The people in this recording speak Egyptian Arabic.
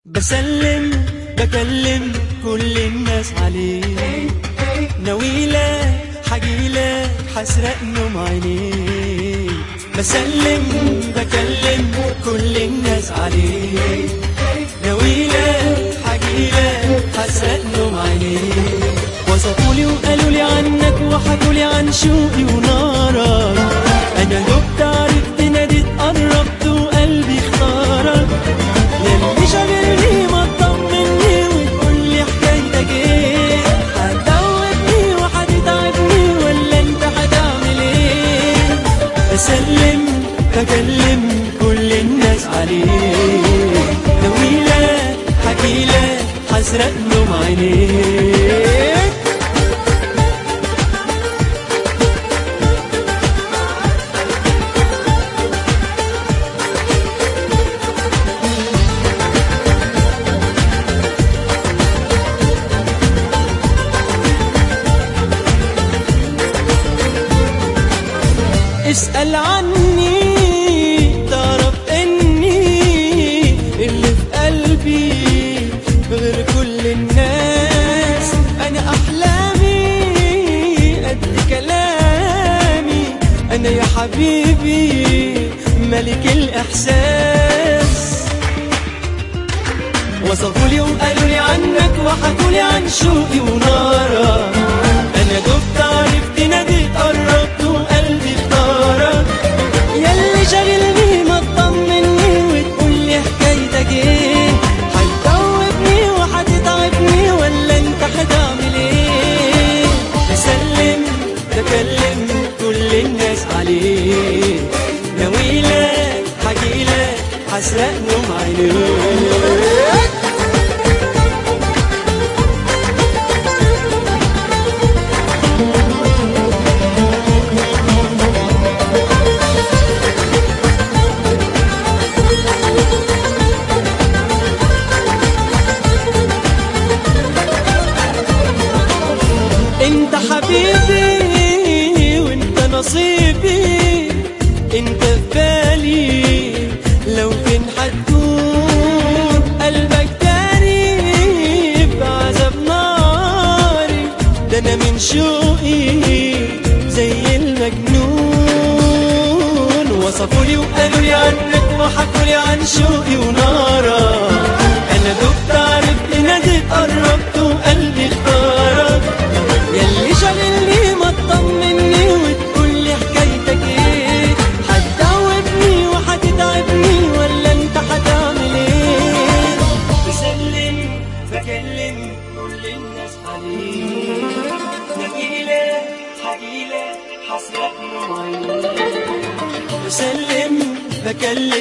بسلم بكلم كل الناس عليك نويلة حجيلة حسرق نوم عينيك بسلم بكلم كل الناس عليك نويلة حجيلة حسرق نوم عينيك وصفولي وقالوا لي عنك وحكوا لي عن شوقي ونارك انا دبت عرفت ناديت قربت وقلبي اختارك ياللي شاغلني ما تطمني وتقول لي حكايتك ايه هتدوبني وهتتعبني ولا انت هتعمل ايه بسلم بكلم كل الناس عليك نويلة حكيلة حسرق نوم عينيك اسأل عني تعرف اني اللي في قلبي غير كل الناس انا احلامي قد كلامي انا يا حبيبي ملك الاحساس وصفوا لي وقالوا لي عنك وحكوا لي عن شوقي ونارك انا دبت عرفت ناديت قربت وقلبي اختارك ياللي شاغلني ما تطمني وتقول لي حكايتك ايه هتدوبني وهتتعبني ولا انت هتعمل ايه بسلم بكلم كل الناس عليك ناويلك حكيلك حسرق نوم عينيك انت حبيبي وانت نصيبي انت في بالي لو فين هتكون قلبك تاني بعذاب ناري ده انا من شوقي زي المجنون وصفوا لي وقالوا لي عنك وحكوا لي عن شوقي ونارك انا دبت عرفت ناديت قربت وقلبي اختارك ياللي شاغلني ما تطمني وتقول لي حكايتك ايه هتدوبني وهتتعبني ولا انت هتعمل ايه بسلم بكلم كل الناس عليك نجيلة حجيلة حسرة نوم عينيك بسلم بكلم